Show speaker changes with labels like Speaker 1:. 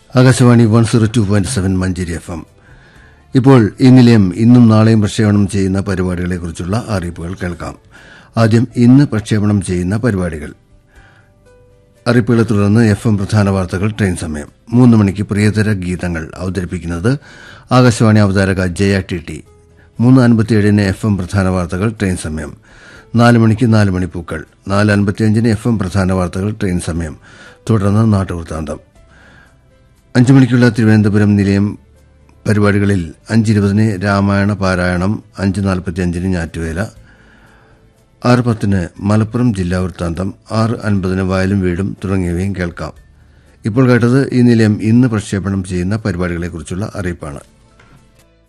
Speaker 1: Akashvani one zero two point seven Manjeri F M ഇപ്പോൾ ഈ നിലയം ഇന്നും നാളെയും പ്രക്ഷേപണം ചെയ്യുന്ന പരിപാടികളെക്കുറിച്ചുള്ള അറിയിപ്പുകൾ കേൾക്കാം ആദ്യം ഇന്ന് പ്രക്ഷേപണം ചെയ്യുന്ന പരിപാടികൾ അറിയിപ്പുകളെ തുടർന്ന് എഫ് എം പ്രധാന വാർത്തകൾ ട്രെയിൻ സമയം മൂന്ന് മണിക്ക് പ്രിയതര ഗീതങ്ങൾ അവതരിപ്പിക്കുന്നത് ആകാശവാണി അവതാരക ജയ ടി ടി മൂന്ന് അൻപത്തിയേഴിന് എഫ് എം പ്രധാന വാർത്തകൾ ട്രെയിൻ സമയം നാല് മണിക്ക് നാല് മണിപ്പൂക്കൾ നാല് അൻപത്തിയഞ്ചിന് എഫ് എം പ്രധാന വാർത്തകൾ ട്രെയിൻ സമയം തുടർന്ന് നാട്ടുവൃത്താന്തം അഞ്ചു മണിക്കുള്ള തിരുവനന്തപുരം നിലയം പരിപാടികളിൽ അഞ്ചിരുപതിന് രാമായണ പാരായണം അഞ്ച് നാൽപ്പത്തിയഞ്ചിന് ഞാറ്റുവേല ആറ് പത്തിന് മലപ്പുറം ജില്ലാ വൃത്താന്തം ആറ് അൻപതിന് വയലും വീടും തുടങ്ങിയവയും കേൾക്കാം ഇപ്പോൾ കേട്ടത് ഈ നിലയം ഇന്ന് പ്രക്ഷേപണം ചെയ്യുന്ന പരിപാടികളെക്കുറിച്ചുള്ള അറിയിപ്പാണ്